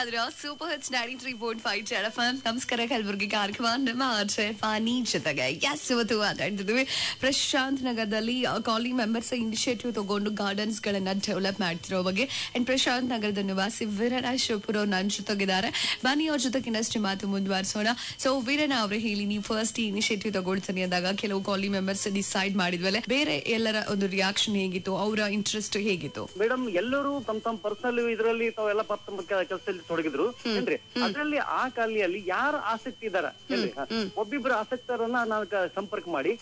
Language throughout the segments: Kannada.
ಇದ್ರ super hits ninety three point five Z F M ನಮಸ್ಕಾರ ಕಲಬುರಗಿ ಕಾರ್ಯಕ್ರಮ ನಿಮ್ಮ ಆರ್ಜೆ ಫಾನಿ ಜೊತೆಗೆ ಎಸ್ ಇವತ್ತು ಮಾತಾಡ್ತಿದ್ವಿ ಪ್ರಶಾಂತ್ ನಗರದಲ್ಲಿ ಕಾಲನಿ ಮೆಂಬರ್ಸ್ ಇನಿಷಿಯೇಟಿವ್ ತಗೊಂಡು ಗಾರ್ಡನ್ಸ್ ಗಳನ್ನ ಡೆವಲಪ್ ಮಾಡ್ತಿರೋ ಬಗ್ಗೆ ಅಂಡ್ ಪ್ರಶಾಂತ್ ನಗರದ ನಿವಾಸಿ ವೀರಣ್ಣ ಶಿವಪುರ ಅವ್ರು ನನ್ನ ಜೊತೆಗಿದ್ದಾರೆ ಬನ್ನಿ ಅವ್ರ ಜೊತೆಗೆ ಇನ್ನಷ್ಟು ಮಾತು ಮುಂದುವರಿಸೋಣ ಸೊ ವೀರಣ್ಣ ಅವರೇ ಹೇಳಿ ನೀವು ಫಸ್ಟ್ ಈ ಇನಿಷಿಯೇಟಿವ್ ತಗೊಳ್ತೀನಿ ಅಂದಾಗ ಕೆಲವು ಕಾಲನಿ ಮೆಂಬರ್ಸ್ ಡಿಸೈಡ್ ಮಾಡಿದ್ಮೇಲೆ ಬೇರೆ ಎಲ್ಲರ ಒಂದು ರಿಯಾಕ್ಷನ್ ಹೇಗಿತ್ತು ಅವರ ಇಂಟ್ರೆಸ್ಟ್ ಹೇಗಿತ್ತು ಮೇಡಮ್ ಎಲ್ಲರೂ ತಮ್ಮ ತಮ್ಮ ಪರ್ಸನಲ್ ಇದರಲ್ಲಿ ತಾವೆಲ್ಲ ಪಾಪ ತಮ್ಮ ಕೆಲಸದಲ್ಲಿ ತೊಡಗಿದ್ರು ಏನ್ರಿ ಅದ್ರಲ್ಲಿ ಆ ಕಾಲಿಯಲ್ಲಿ ಯಾರು ಆಸಕ್ತಿ ಇದಾರ ಏನ್ರಿ ಹ. ಒಬ್ಬಿಬ್ರು ಆಸಕ್ತರನ್ನ ನಾವು ಕ- ಸಂಪರ್ಕ ಮಾಡಿ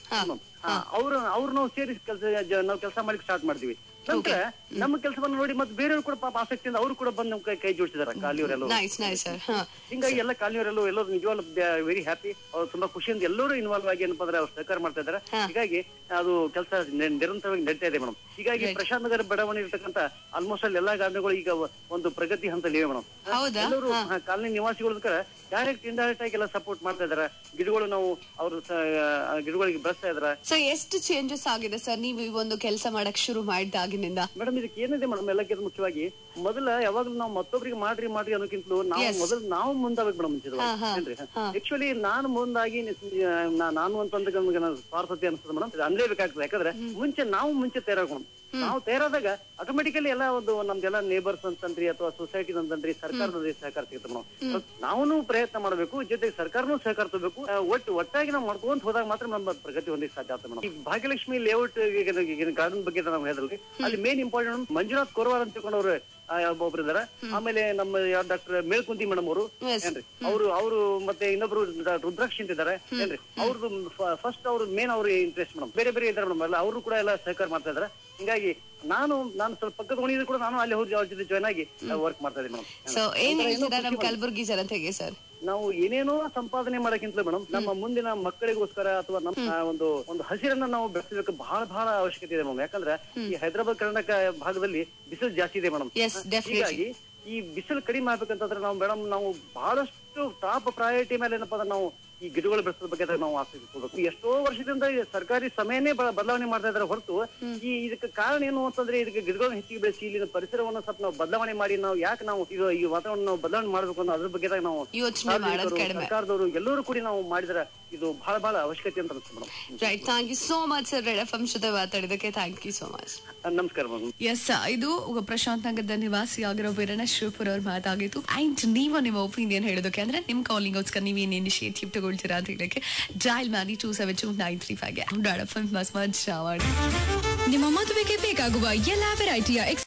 ಅವ್ರ ಅವ್ರು ನಾವು ಸೇರಿ ಕೆಲಸ ನಾವು ಕೆಲಸ ಮಾಡಿ ಸ್ಟಾರ್ಟ್ ಮಾಡಿದ್ವಿ ನಂತರ ನಮ್ಮ ಕೆಲಸವನ್ನ ನೋಡಿ ಮತ್ತೆ ಬೇರೆಯವರು ಕೂಡ ಪಾಪ ಆಸಕ್ತಿಯಿಂದ ಅವರು ಕೂಡ ಬಂದು ನಮ್ ಕೈ ಕೈ ಜೋಡಿಸಿದಾರ ಕಾಲಿಯವರೆಲ್ಲ ನೈಸ್ ನೈಸ್ ಸರ್ ಹಾ ಹಿಂಗಾಗಿ ಎಲ್ಲ ಕಾಲನಿಯವರೆಲ್ಲೂ ಎಲ್ಲರೂ ನಿಜವಾಗ್ಲೂ ವೆರಿ ಹ್ಯಾಪಿ ಅವ್ರು ತುಂಬಾ ಖುಷಿಯಿಂದ ಎಲ್ಲರೂ ಇನ್ವಾಲ್ವ್ ಆಗಿ ಏನಪ್ಪಾ ಅಂದ್ರೆ ಅವ್ರು ಸಹಕಾರ ಮಾಡ್ತಾ ಇದಾರೆ ಹೀಗಾಗಿ ಅದು ಕೆಲಸ ನಿರಂತರವಾಗಿ ನಡೀತಾ ಇದೆ ಮೇಡಮ್ ಹೀಗಾಗಿ ಪ್ರಶಾಂತ್ ನಗರ ಬಡಾವಣೆ ಇರ್ತಕ್ಕಂತ ಆಲ್ಮೋಸ್ಟ್ ಅಲ್ಲಿ ಎಲ್ಲಾ ಗಾರ್ಡನ್ಗಳು ಈಗ ಒಂದು ಪ್ರಗತಿ ಹಂತದಲ್ಲಿ ಇವೆ ಮೇಡಮ್ ಹೌದಾ ಎಲ್ಲರೂ ಕಾಲನಿ ನಿವಾಸಿಗಳ ಡೈರೆಕ್ಟ್ ಇಂಡೈರೆಕ್ಟ್ ಆಗಿ ಎಲ್ಲ ಸಪೋರ್ಟ್ ಮಾಡ್ತಾ ಇದಾರೆ ಗಿಡಗಳು ನಾವು ಅವರು ಗಿಡಗಳಿಗೆ ಬೆಳೆಸ್ತಾ ಇದಾರೆ ಸೊ ಎಷ್ಟು ಚೇಂಜಸ್ ಆಗಿದೆ ಸರ್ ನೀವು ಈ ಒಂದು ಕೆಲಸ ಮಾಡಕ್ ಶುರು ಮಾಡಿದಾಗಿನಿಂದ ಮೇಡಮ್ ಇದಕ್ಕೆ ಏನಿದೆ ಮೇಡಮ್ ಎಲ್ಲಕ್ಕಿಂತ ಮುಖ್ಯವಾಗಿ ಮೊದಲ ಯಾವಾಗ್ಲೂ ನಾವು ಮತ್ತೊಬ್ಬರಿಗೆ ಮಾಡ್ರಿ ಮಾಡ್ರಿ ಅನ್ನೋಕ್ಕಿಂತಲೂ ನಾವು Yes. ಮೊದಲು ನಾವು ಮುಂದಾಗಬೇಕು ಮೇಡಮ್ ಮುಂಚಿತವಾಗಿ ಹಾ, ಹಾ, ಏನ್ರಿ ಹಾ. ಆಕ್ಚುಲಿ ನಾನು ಮುಂದಾಗಿ ನಿ- ನಾ- ನಾನು ಅಂತಂದ್ರೆ ನಮ್ಗೆ ನಾನು ಸ್ವಾರ್ಥತೆ ಅನ್ಸ್ತದೆ ಮೇಡಮ್ ಅನ್ಲೇಬೇಕಾಗ್ತದೆ ಯಾಕಂದ್ರೆ ಮುಂಚೆ ನಾವು ಮುಂಚೆ ತಯಾರಾಗೋಣ ನಾವು ತಯಾರಾದಾಗ ಆಟೋಮೆಟಿಕಲಿ ಎಲ್ಲ ಒಂದು ನಮ್ದೆಲ್ಲ ನೇಬರ್ಸ್ ಅಂತಂದ್ರಿ ಅಥವಾ ಸೊಸೈಟಿ ಅಂತಂದ್ರಿ ಸರ್ಕಾರದ ಸಹಕಾರ ಸಿಗುತ್ತೆ ಮೇಡಮ್ ನಾವು ಪ್ರಯತ್ನ ಮಾಡಬೇಕು ಜೊತೆಗೆ ಸರ್ಕಾರನೂ ಸಹಕಾರ ತಗೋಬೇಕು ಆ, ಒಟ್ಟು ಒಟ್ಟಾಗಿ ನಾವು ಮಾಡ್ಕೊಂತ ಹೋದಾಗ ಮಾತ್ರ ನಮ್ಮ ಪ್ರಗತಿ ಹೊಂದಕ್ಕೆ ಸಾಧ್ಯ ಆಗ್ತದೆ ಮೇಡಮ್ ಈ ಭಾಗ್ಯಲಕ್ಷ್ಮಿ ಲೇಔಟ್ ಗಾರ್ಡನ್ ಬಗ್ಗೆ ನಾವು ಹೇಳಿದ್ರಿ ಅಲ್ಲಿ ಮೇನ್ ಇಂಪಾರ್ಟೆಂಟ್ ಮಂಜುನಾಥ್ ಕೋರ್ವಾರ್ ಅಂತ ತಿಳ್ಕೊಂಡವ್ರು ಒಬ್ರು ಇದಾರೆ ಆಮೇಲೆ ನಮ್ಮ ಡಾಕ್ಟರ್ ಮೇಲ್ಕುಂತಿ ಮೇಡಮ್ ಅವರು Yes. ಏನ್ರಿ ಅವರು ಅವರು ಮತ್ತೆ ಇನ್ನೊಬ್ರು ಡ- ರುದ್ರಾಕ್ಷಿ ಅಂತ ಇದಾರೆ ಏನ್ರಿ ಅವ್ರದ್ದು ಫಸ್ಟ್ ಅವ್ರ ಮೇನ್ ಅವ್ರ ಇಂಟ್ರೆಸ್ಟ್ ಮೇಡಮ್ ಬೇರೆ ಬೇರೆ ಇದಾರೆ ಮೇಡಮ್ ಎಲ್ಲ ಅವರು ಕೂಡ ಎಲ್ಲ ಸಹಕಾರ ಮಾಡ್ತಾ ಇದಾರೆ ಹಿಂಗಾಗಿ ನಾನು ನಾನು ಸ್ವಲ್ಪ ಪಕ್ಕದ ಮನೆಯಿಂದ ಕೂಡ ನಾನು ಅಲ್ಲಿ ಹೋಗಿ ಅವ್ರ ಜೊತೆ ಜಾಯ್ನ್ ಆಗಿ ವರ್ಕ್ ಮಾಡ್ತಾ ಇದ್ದೀನಿ ಮೇಡಮ್ ಸೊ ಏನ್ ಹೇಳ್ತೀರಾ ನಮ್ ಕಲಬುರ್ಗಿ ಜನತೆಗೆ ಸರ್ ನಾವು ಏನೇನೋ ಸಂಪಾದನೆ ಮಾಡಕ್ಕಿಂತಲೂ ಮೇಡಮ್ ನಮ್ಮ ಮುಂದಿನ ಮಕ್ಕಳಿಗೋಸ್ಕರ ಅಥವಾ ನಮ್ಮ ಆ, ಒಂದು ಒಂದು ಹಸಿರನ್ನ ನಾವು ಬೆಳೆಸಬೇಕು ಬಹಳ ಬಹಳ ಅವಶ್ಯಕತೆ ಇದೆ ಮೇಡಮ್ ಯಾಕಂದ್ರೆ ಈ ಹೈದರಾಬಾದ್ ಕರ್ನಾಟಕ ಭಾಗದಲ್ಲಿ ಬಿಸಿಲು ಜಾಸ್ತಿ ಇದೆ ಮೇಡಮ್ Yes, definitely. ಹೀಗಾಗಿ ಈ ಬಿಸಿಲು ಕಡಿಮೆ ಆಗ್ಬೇಕಂತಂದ್ರೆ ನಾವು ಮೇಡಮ್ ನಾವು ಬಹಳಷ್ಟು ಟಾಪ್ ಪ್ರಯಾರಿಟಿ ಮೇಲೆ ಏನಪ್ಪಾ ಅಂದ್ರೆ ನಾವು ಈ ಗಿಡಗಳು ಬೆಳೆಸೋದ್ರ ಬಗ್ಗೆ ಅದ್ರ ನಾವು ಆಸಕ್ತಿ ಕೊಡ್ಬೇಕು ಎಷ್ಟೋ ವರ್ಷದಿಂದ ಈ ಸರ್ಕಾರಿ ಸಮಯನೇ ಬ- ಬದಲಾವಣೆ ಮಾಡ್ತಾ ಇದಾರೆ ಹೊರತು ಈ ಇದಕ್ಕೆ ಕಾರಣ ಏನು ಅಂತಂದ್ರೆ ಇದಕ್ಕೆ ಗಿಡಗಳನ್ನ ಹೆಚ್ಚಿಗೆ ಬೆಳೆಸಿ ಇಲ್ಲಿನ ಪರಿಸರವನ್ನ ಸ್ವಲ್ಪ ನಾವು ಬದಲಾವಣೆ ಮಾಡಿ ನಾವು ಯಾಕೆ ನಾವು ಇದು ಈ ವಾತಾವರಣ ನಾವು ಬದಲಾವಣೆ ಮಾಡ್ಬೇಕು ಅನ್ನೋ ಅದ್ರ ಬಗ್ಗೆ ನಾವು ಯೋಚ್ನೆ ಮಾಡೋದ್ ಕಡಿಮೆ. ಸರ್ಕಾರದವರು ಎಲ್ಲರೂ ಕೂಡಿ ನಾವು ಮಾಡಿದ್ರೆ ಇದು ಬಹಳ ಬಹಳ ಅವಶ್ಯಕತೆ ಅಂತ ಅನ್ಸುತ್ತೆ madam right thank you so much sir red F M ಜೊತೆ ಮಾತಾಡಿದಕ್ಕೆ ಥ್ಯಾಂಕ್ ಯು ಸೋ ಮಚ್ ನಮಸ್ಕಾರ ಮೇಡಮ್ ಎಸ್ ಇದು ಪ್ರಶಾಂತ್ ನಗರದ ನಿವಾಸಿ ಆಗಿರೋ ವೀರಣ್ಣ ಶಿವಪುರ ಅವ್ರ ಮಾತಾಗಿತ್ತು ಅಂಡ್ ನೀವು ನಿಮ್ಮ ಒಪಿನಿಯನ್ ಹೇಳೋದಕ್ಕೆ ಅಂದ್ರೆ ನಿಮ್ ಕಾಲಿಂಗೋಸ್ಕರ ನೀವು ಏನ್ ಇನಿಷಿಯೇಟಿವ್ ತಗೊಳ್ತೀರಾ ಅಂತ ಹೇಳಕ್ಕೆ ಡೈಲ್ ಮಾಡಿ two seven two nine three ಫೈವ್ಗೆ ಡಾಡ್ ಎಫ್ ಎಂ ಮಸ್ ಮಜಾ ಮಾಡಿ ನಿಮ್ಮ ಮದುವೆಗೆ ಬೇಕಾಗುವ ಎಲ್ಲಾ ವೆರೈಟಿಯ